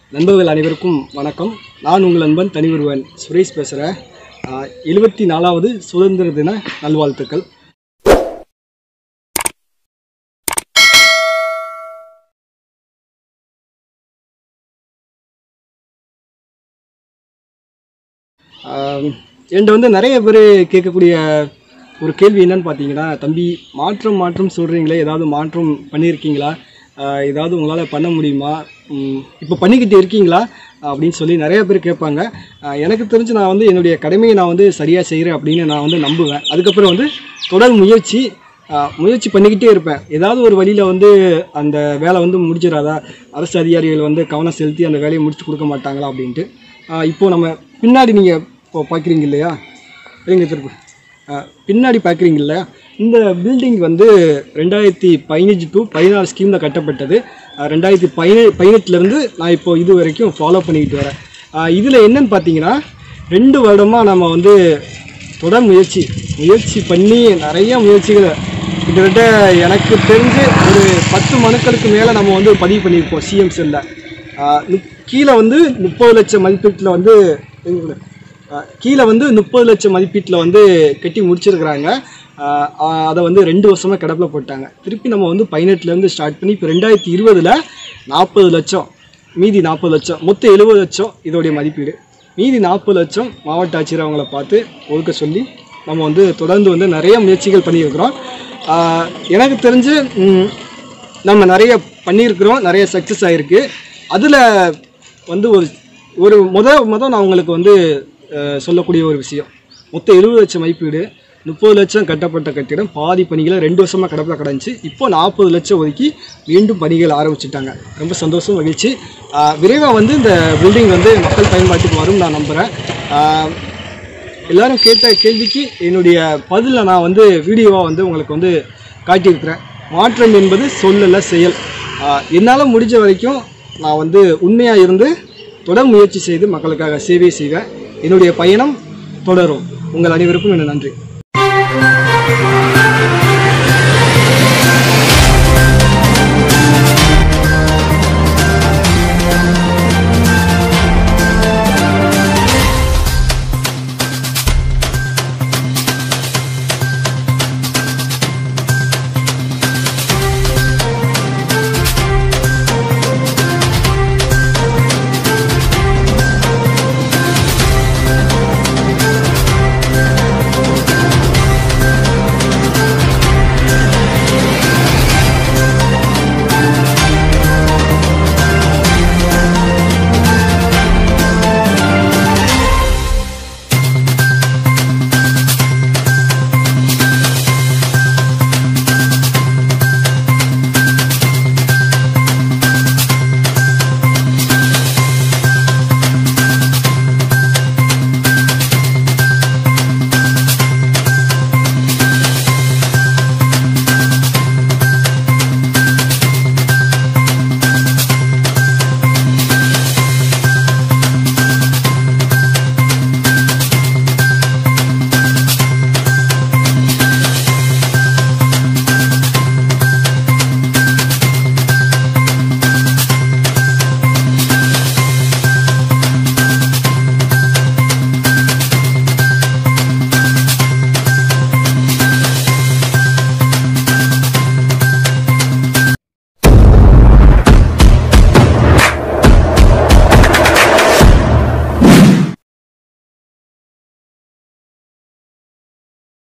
நண்பர்கள் அனைவருக்கும் வணக்கம் நான் உங்கள் நண்பன் தனிவருவன் சுரேஷ் பேசுகிறேன் எழுபத்தி நாலாவது சுதந்திர தின நல்வாழ்த்துக்கள் ஆம், என்கிட்ட வந்து நிறைய பேர் கேட்கக்கூடிய ஒரு கேள்வி என்னன்னு பார்த்தீங்கன்னா தம்பி மாற்றம் மாற்றம் சொல்கிறீங்களே ஏதாவது மாற்றம் பண்ணியிருக்கீங்களா ஆஹ் ஏதாவது உங்களால் பண்ண முடியுமா இப்போ பண்ணிக்கிட்டு இருக்கீங்களா அப்படின்னு சொல்லி நிறைய பேர் கேட்பாங்க ஆஹ் எனக்கு தெரிஞ்சு நான் வந்து என்னுடைய கடமையை நான் வந்து சரியாக செய்கிறேன் அப்படின்னு நான் வந்து நம்புவேன் அதுக்கப்புறம் வந்து தொடர் முயற்சி ஆஹ் முயற்சி பண்ணிக்கிட்டே இருப்பேன் ஏதாவது ஒரு வழியில் வந்து அந்த வேலை வந்து முடிச்சிடாதா அரசு அதிகாரிகள் வந்து கவனம் செலுத்தி அந்த வேலையை முடிச்சு கொடுக்க மாட்டாங்களா அப்படின்ட்டு ஆஹ் இப்போ நம்ம பின்னாடி நீங்கள் இப்போ பார்க்குறீங்க இல்லையா எங்க திருப்பு ஆஹ் பின்னாடி பார்க்குறீங்க இல்லையா இந்த பில்டிங் வந்து ரெண்டாயிரத்தி பதினஞ்சு டு பதினாறு ஸ்கீமில் கட்டப்பட்டது ஆஹ் ரெண்டாயிரத்தி பதினே பதினெட்டுலேருந்து நான் இப்போ இது வரைக்கும் ஃபாலோ பண்ணிக்கிட்டு வரேன் இதில் என்னன்னு பார்த்தீங்கன்னா ரெண்டு வருடமாக நம்ம வந்து தொடர் முயற்சி முயற்சி பண்ணி நிறைய முயற்சிகள் கிட்டத்தட்ட எனக்கு தெரிஞ்சு ஒரு பத்து மனுக்களுக்கு மேலே நம்ம வந்து பதிவு பண்ணியிருப்போம் சிஎம் செல்லில் கீழே வந்து முப்பது லட்சம் மதிப்பீட்டில் வந்து எங்க- ஆஹ் கீழே வந்து முப்பது லட்சம் மதிப்பீட்டில் வந்து கட்டி முடிச்சிருக்கிறாங்க ஆஹ் ஆஹ் அதை வந்து ரெண்டு வருஷமாக கிடப்பில் போட்டாங்க திருப்பி நம்ம வந்து பதினெட்டுலேருந்து ஸ்டார்ட் பண்ணி இப்போ ரெண்டாயிரத்தி இருபதில் நாற்பது லட்சம் மீதி நாற்பது லட்சம் மொத்தம் எழுபது லட்சம் இதோடைய மதிப்பீடு மீதி நாற்பது லட்சம் மாவட்ட ஆட்சியர் அவங்கள பார்த்து ஒதுக்க சொல்லி நம்ம வந்து தொடர்ந்து வந்து நிறைய முயற்சிகள் பண்ணியிருக்கிறோம் ஆஹ் எனக்கு தெரிஞ்சு ம், நம்ம நிறைய பண்ணியிருக்கிறோம் நிறைய சக்ஸஸ் ஆகிருக்கு அதில் வந்து ஒரு ஒரு முத முத நான் உங்களுக்கு வந்து அஹ், சொல்லக்கூடிய ஒரு விஷயம் மொத்தம் எழுபது லட்சம் மதிப்பீடு முப்பது லட்சம் கட்டப்பட்ட கட்டிடம் பாதி பணிகளை ரெண்டு வருஷமாக கடப்பில் கிடந்துச்சு இப்போ நாற்பது லட்சம் ஒதுக்கி மீண்டும் பணிகள் ஆரம்பிச்சிட்டாங்க ரொம்ப சந்தோஷம் மகிழ்ச்சி விரைவாக வந்து இந்த பில்டிங் வந்து மக்கள் பயன்பாட்டுக்கு வரும் நான் நம்புகிறேன் எல்லாரும் கேட்ட கேள்விக்கு என்னுடைய பதிலை நான் வந்து வீடியோவாக வந்து உங்களுக்கு வந்து காட்டியிருக்கிறேன் மாற்றம் என்பது சொல்லல செயல் என்னால் முடிஞ்ச வரைக்கும் நான் வந்து உண்மையாக இருந்து தொடர் முயற்சி செய்து மக்களுக்காக சேவை செய்வேன் என்னுடைய பயணம் தொடரும் உங்கள் அனைவருக்கும் என்ன நன்றி